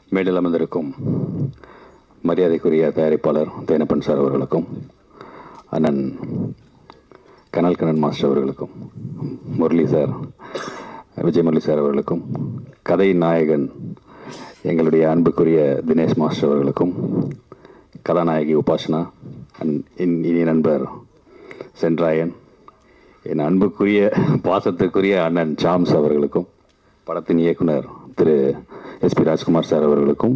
மேடையில் அமர்ந்திருக்கும் மரியாதைக்குரிய தயாரிப்பாளர் தேனப்பன் சார் அவர்களுக்கும் அண்ணன் கனல் கண்ணன் மாஸ்டர் அவர்களுக்கும் முரளி சார் விஜய் முரளி சார் அவர்களுக்கும் கதை நாயகன் எங்களுடைய அன்புக்குரிய தினேஷ் மாஸ்டர் அவர்களுக்கும் கதாநாயகி உபாசனா அண்ட் இன் இனிய நண்பர் சென்றாயன் என் அன்புக்குரிய பாசத்துக்குரிய அண்ணன் சாம்ஸ் அவர்களுக்கும் படத்தின் இயக்குனர் திரு எஸ்பி ராஜ்குமார் சார் அவர்களுக்கும்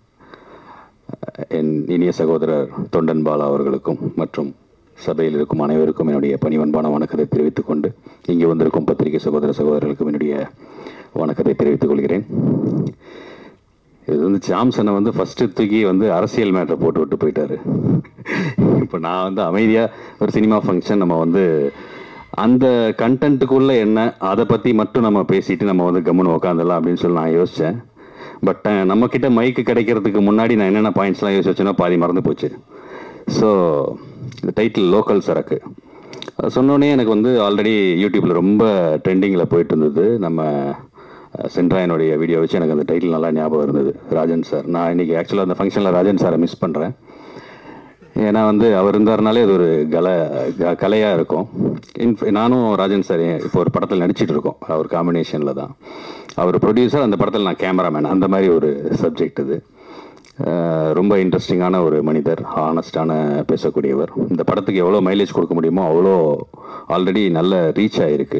என் இனிய சகோதரர் தொண்டன் பாலா அவர்களுக்கும் மற்றும் சபையில் இருக்கும் அனைவருக்கும் என்னுடைய பணிவன்பான வணக்கத்தை தெரிவித்துக் கொண்டு இங்கே வந்திருக்கும் பத்திரிகை சகோதர சகோதரர்களுக்கும் என்னுடைய வணக்கத்தை தெரிவித்துக் கொள்கிறேன் இது வந்து சாம்சனை வந்து ஃபஸ்ட்டு தூக்கி வந்து அரசியல் மேட்டரை போட்டு விட்டு போயிட்டாரு இப்போ நான் வந்து அமைதியாக ஒரு சினிமா ஃபங்க்ஷன் நம்ம வந்து அந்த கண்டென்ட்டுக்குள்ளே என்ன அதை பற்றி மட்டும் நம்ம பேசிட்டு நம்ம வந்து கம்முன்னு உக்காந்துடலாம் அப்படின்னு சொல்லி நான் யோசித்தேன் பட் நம்மக்கிட்ட மைக்கு கிடைக்கிறதுக்கு முன்னாடி நான் என்னென்ன பாயிண்ட்ஸ்லாம் யோசிச்சு வச்சேனோ பாதி மறந்து போச்சு ஸோ இந்த டைட்டில் லோக்கல் சரக்கு அது சொன்னோடனே எனக்கு வந்து ஆல்ரெடி யூடியூப்பில் ரொம்ப ட்ரெண்டிங்கில் போயிட்டு இருந்தது நம்ம அஹ், சென்ட்ராயனுடைய வீடியோ வச்சு எனக்கு அந்த டைட்டில் நல்லா ஞாபகம் இருந்தது ராஜன் சார் நான் இன்னைக்கு ஆக்சுவலாக அந்த ஃபங்க்ஷனில் ராஜன் சாரை மிஸ் பண்ணுறேன் ஏன்னா வந்து அவர் இருந்தாருனாலே அது ஒரு கல க- கலையா இருக்கும் இன்ஃப் நானும் ராஜன் சார் இப்போ ஒரு படத்தில் நடிச்சிட்டு இருக்கோம் அவர் காம்பினேஷனில் தான் அவர் ப்ரொடியூசர் அந்த படத்தில் நான் கேமராமேன் அந்த மாதிரி ஒரு சப்ஜெக்ட் இது அஹ் ரொம்ப இன்ட்ரெஸ்டிங்கான ஒரு மனிதர் ஹானஸ்டான பேசக்கூடியவர் இந்த படத்துக்கு எவ்வளோ மைலேஜ் கொடுக்க முடியுமோ அவ்வளோ ஆல்ரெடி நல்ல ரீச் ஆகிருக்கு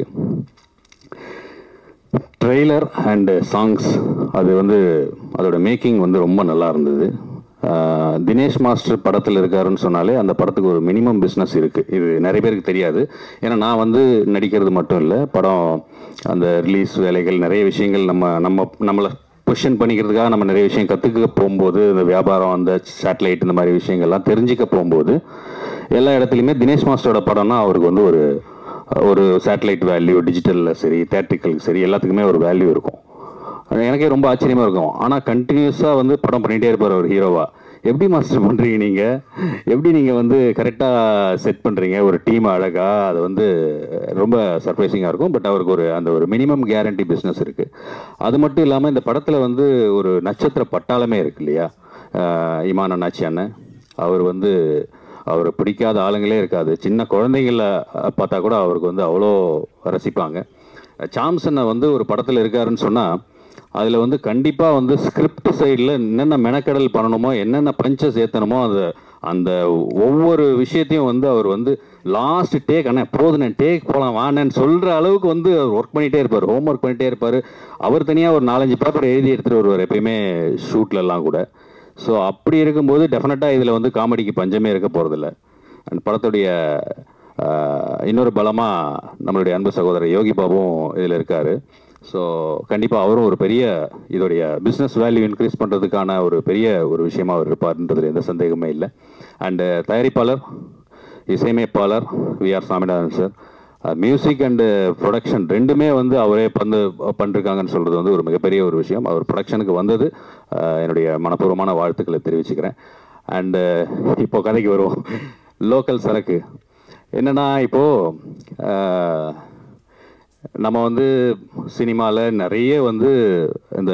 ட்ரெய்லர் அண்டு சாங்ஸ் அது வந்து அதோட மேக்கிங் வந்து ரொம்ப நல்லா இருந்தது ஆஹ் தினேஷ் மாஸ்டர் படத்தில் இருக்காருன்னு சொன்னாலே அந்த படத்துக்கு ஒரு மினிமம் பிஸ்னஸ் இருக்குது இது நிறைய பேருக்கு தெரியாது ஏன்னா நான் வந்து நடிக்கிறது மட்டும் இல்லை படம் அந்த ரிலீஸ் வேலைகள் நிறைய விஷயங்கள் நம்ம நம்ம நம்மளை பொசிஷன் பண்ணிக்கிறதுக்காக நம்ம நிறைய விஷயம் கற்றுக்க போகும்போது இந்த வியாபாரம் அந்த சேட்டலைட் இந்த மாதிரி விஷயங்கள்லாம் தெரிஞ்சுக்க போகும்போது எல்லா இடத்துலையுமே தினேஷ் மாஸ்டரோட படம்னா அவருக்கு வந்து ஒரு ஒரு சேட்டலைட் வேல்யூ டிஜிட்டலில் சரி தேட்ரிக்கலுக்கு சரி எல்லாத்துக்குமே ஒரு வேல்யூ இருக்கும் அது எனக்கே ரொம்ப ஆச்சரியமாக இருக்கும் ஆனால் கண்டினியூஸாக வந்து படம் பண்ணிகிட்டே இருப்பார் ஒரு ஹீரோவா எப்படி மாஸ்டர் பண்ணுறீங்க நீங்கள் எப்படி நீங்கள் வந்து கரெக்டாக செட் பண்ணுறீங்க ஒரு டீம் அழகாக அது வந்து ரொம்ப சர்ப்ரைசிங்காக இருக்கும் பட் அவருக்கு ஒரு அந்த ஒரு மினிமம் கேரண்டி பிஸ்னஸ் இருக்குது அது மட்டும் இல்லாமல் இந்த படத்தில் வந்து ஒரு நட்சத்திர பட்டாளமே இருக்கு இல்லையா ஆஹ் இமான் அண்ணாச்சி அண்ணன் அவர் வந்து அவரை பிடிக்காத ஆளுங்களே இருக்காது சின்ன குழந்தைங்கள பார்த்தா கூட அவருக்கு வந்து அவ்வளோ ரசிப்பாங்க சாம்சனை வந்து ஒரு படத்தில் இருக்காருன்னு சொன்னால் அதில் வந்து கண்டிப்பாக வந்து ஸ்கிரிப்ட் சைடில் என்னென்ன மெனக்கடல் பண்ணணுமோ என்னென்ன பஞ்சஸ் ஏற்றணுமோ அது அந்த ஒவ்வொரு விஷயத்தையும் வந்து அவர் வந்து லாஸ்ட் டேக் அண்ணே போதுண்ணே டேக் போகலாம் வாண்ணேன்னு சொல்கிற அளவுக்கு வந்து அவர் ஒர்க் பண்ணிகிட்டே இருப்பார் ஹோம் ஒர்க் பண்ணிகிட்டே இருப்பார் அவர் தனியாக ஒரு நாலஞ்சு பேப்பர் எழுதி எடுத்துகிட்டு வருவார் எப்பயுமே ஷூட்லலாம் கூட ஸோ அப்படி இருக்கும்போது டெஃபினட்டாக இதில் வந்து காமெடிக்கு பஞ்சமே இருக்க போகிறதில்ல அண்ட் படத்துடைய ஆஹ், இன்னொரு பலமாக நம்மளுடைய அன்பு சகோதரர் யோகி பாபுவும் இதில் இருக்கார் ஸோ கண்டிப்பாக அவரும் ஒரு பெரிய இதோடைய பிஸ்னஸ் வேல்யூ இன்க்ரீஸ் பண்ணுறதுக்கான ஒரு பெரிய ஒரு விஷயமா அவர் இருப்பார்ன்றதுல எந்த சந்தேகமே இல்லை அண்டு தயாரிப்பாளர் இசையமைப்பாளர் V R Saminathan sir music and production ரெண்டுமே வந்து அவரே வந்து பண்ணிருக்காங்கன்னு சொல்கிறது வந்து ஒரு மிகப்பெரிய ஒரு விஷயம் அவர் ப்ரொடக்ஷனுக்கு வந்தது அஹ், என்னுடைய மனப்பூர்வமான வாழ்த்துக்களை தெரிவிச்சுக்கிறேன் அண்டு இப்போ கதைக்கு வருவோம் லோக்கல் சரக்கு என்னன்னா இப்போது நம்ம வந்து சினிமாவில் நிறைய வந்து இந்த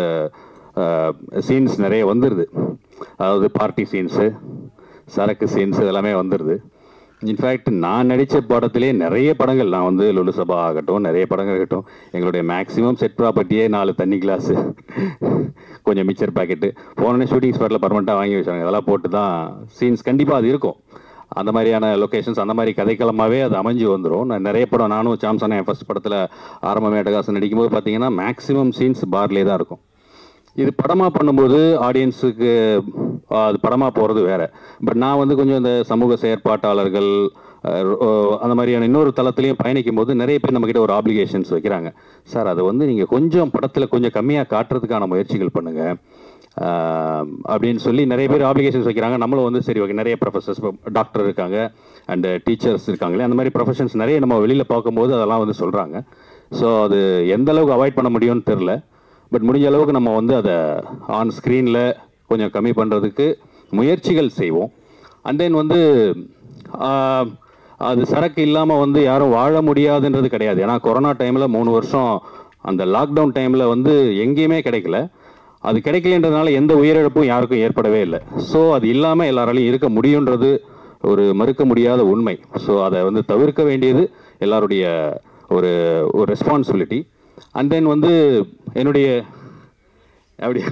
சீன்ஸ் நிறைய வந்துடுது அதாவது பார்ட்டி சீன்ஸு சரக்கு சீன்ஸ் இதெல்லாமே வந்துடுது இன்ஃபேக்ட் நான் நடித்த படத்திலே நிறைய படங்கள் நான் வந்து லுலு சபா ஆகட்டும் நிறைய படங்கள் ஆகட்டும் எங்களுடைய மேக்ஸிமம் செட் ப்ராப்பர்ட்டியே நாலு தண்ணி கிளாஸு கொஞ்சம் மிக்சர் பாக்கெட்டு போனோடனே ஷூட்டிங் ஸ்பாட்டில் பர்மனெண்ட்டாக வாங்கி வச்சாங்க இதெல்லாம் போட்டு தான் சீன்ஸ் கண்டிப்பாக அது இருக்கும் அந்த மாதிரியான லொக்கேஷன்ஸ் அந்த மாதிரி கதைக்களமாகவே அது அமைஞ்சு வந்துடும் நான் நிறைய படம் நானும் சாம்சன் என் ஃபர்ஸ்ட் படத்தில் ஆரம்பமே அட்டகாசம் நடிக்கும்போது பார்த்தீங்கன்னா மேக்ஸிமம் சீன்ஸ் பார்லேயே தான் இருக்கும் இது படமாக பண்ணும்போது ஆடியன்ஸுக்கு அது படமாக போகிறது வேற பட் நான் வந்து கொஞ்சம் இந்த சமூக செயற்பாட்டாளர்கள் அஹ், அஹ், அந்த மாதிரியான இன்னொரு தளத்துலையும் பயணிக்கும் போது நிறைய பேர் நம்மக்கிட்ட ஒரு ஆப்ளிகேஷன்ஸ் வைக்கிறாங்க சார் அதை வந்து நீங்கள் கொஞ்சம் படத்தில் கொஞ்சம் கம்மியாக காட்டுறதுக்கான முயற்சிகள் பண்ணுங்கள் அப்படின்னு சொல்லி நிறைய பேர் ஆப்ளிகேஷன்ஸ் வைக்கிறாங்க நம்மளும் வந்து சரி ஓகே நிறைய ப்ரொஃபஸர்ஸ் டாக்டர் இருக்காங்க அண்ட் டீச்சர்ஸ் இருக்காங்களே அந்த மாதிரி ப்ரொஃபஷன்ஸ் நிறைய நம்ம வெளியில் பார்க்கும்போது அதெல்லாம் வந்து சொல்கிறாங்க ஸோ அது எந்த அளவுக்கு அவாய்ட் பண்ண முடியும்னு தெரில பட் முடிஞ்ச அளவுக்கு நம்ம வந்து அதை ஆன் ஸ்க்ரீனில் கொஞ்சம் கம்மி பண்ணுறதுக்கு முயற்சிகள் செய்வோம் அண்ட் தென் வந்து ஆஹ், அது சரக்கு இல்லாமல் வந்து யாரும் வாழ முடியாதுன்றது கிடையாது ஏன்னா கொரோனா டைமில் மூணு வருஷம் அந்த லாக்டவுன் டைமில் வந்து எங்கேயுமே கிடைக்கல அது கிடைக்கலன்றதுனால எந்த உயிரிழப்பும் யாருக்கும் ஏற்படவே இல்லை ஸோ அது இல்லாமல் எல்லாராலையும் இருக்க முடியுன்றது ஒரு மறுக்க முடியாத உண்மை ஸோ அதை வந்து தவிர்க்க வேண்டியது எல்லாருடைய ஒரு ஒரு ரெஸ்பான்சிபிலிட்டி அண்ட் தென் வந்து என்னுடைய அப்படி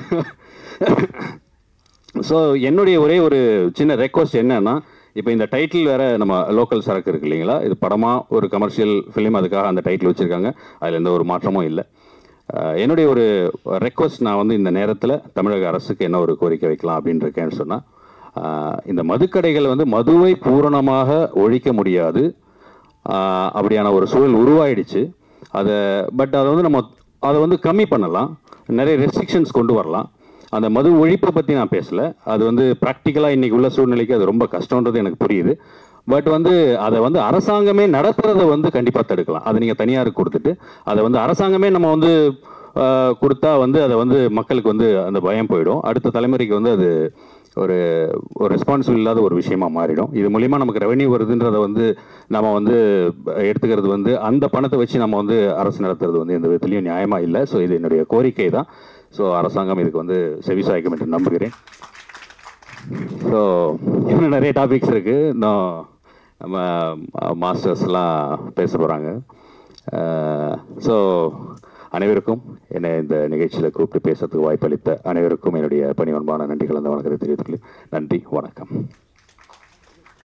ஸோ என்னுடைய ஒரே ஒரு சின்ன ரெக்வஸ்ட் என்னன்னா இப்போ இந்த டைட்டில் வேற நம்ம லோக்கல் சரக்கு இருக்கு இல்லைங்களா இது படமாக ஒரு கமர்ஷியல் ஃபிலிம் அதுக்காக அந்த டைட்டில் வச்சுருக்காங்க அதில் எந்த ஒரு மாற்றமும் இல்லை அஹ் என்னுடைய ஒரு ரெக்வஸ்ட் நான் வந்து இந்த நேரத்தில் தமிழக அரசுக்கு என்ன ஒரு கோரிக்கை வைக்கலாம் அப்படின்னு இருக்கேன்னு சொன்னால் இந்த மதுக்கடைகள் வந்து மதுவை பூரணமாக ஒழிக்க முடியாது ஆஹ் அப்படியான ஒரு சூழல் உருவாயிடுச்சு அதை பட் அதை வந்து நம்ம அதை வந்து கம்மி பண்ணலாம் நிறைய ரெஸ்ட்ரிக்ஷன்ஸ் கொண்டு வரலாம் அந்த மது ஒழிப்பை பற்றி நான் பேசல அது வந்து ப்ராக்டிக்கலாக இன்னைக்கு உள்ள சூழ்நிலைக்கு அது ரொம்ப கஷ்டன்றது எனக்கு புரியுது பட் வந்து அதை வந்து அரசாங்கமே நடத்துறதை வந்து கண்டிப்பாக தடுக்கலாம் அதை நீங்கள் தனியாருக்கு கொடுத்துட்டு அதை வந்து அரசாங்கமே நம்ம வந்து ஆஹ், கொடுத்தா வந்து அதை வந்து மக்களுக்கு வந்து அந்த பயம் போயிடும் அடுத்த தலைமுறைக்கு வந்து அது ஒரு ஒரு ரெஸ்பான்சிபிள் இல்லாத ஒரு விஷயமா மாறிடும் இது மூலிமா நமக்கு ரெவென்யூ வருதுன்றதை வந்து நம்ம வந்து எடுத்துக்கிறது வந்து அந்த பணத்தை வச்சு நம்ம வந்து அரசு நடத்துறது வந்து எந்த விதத்துலையும் நியாயமாக இல்லை ஸோ இது என்னுடைய கோரிக்கை தான் ஸோ அரசாங்கம் இதுக்கு வந்து செவிசாய்க்கும் என்று நம்புகிறேன் ஸோ இன்னும் நிறைய டாபிக்ஸ் இருக்குது இன்னும் நம்ம மாஸ்டர்ஸ்லாம் பேச போகிறாங்க ஸோ அனைவருக்கும் என்னை இந்த நிகழ்ச்சியில் கூப்பிட்டு பேசுறதுக்கு வாய்ப்பளித்த அனைவருக்கும் என்னுடைய பணிவன்பான நன்றிகள் அந்த வணக்கத்தை தெரிவித்துக்கிறேன் நன்றி வணக்கம்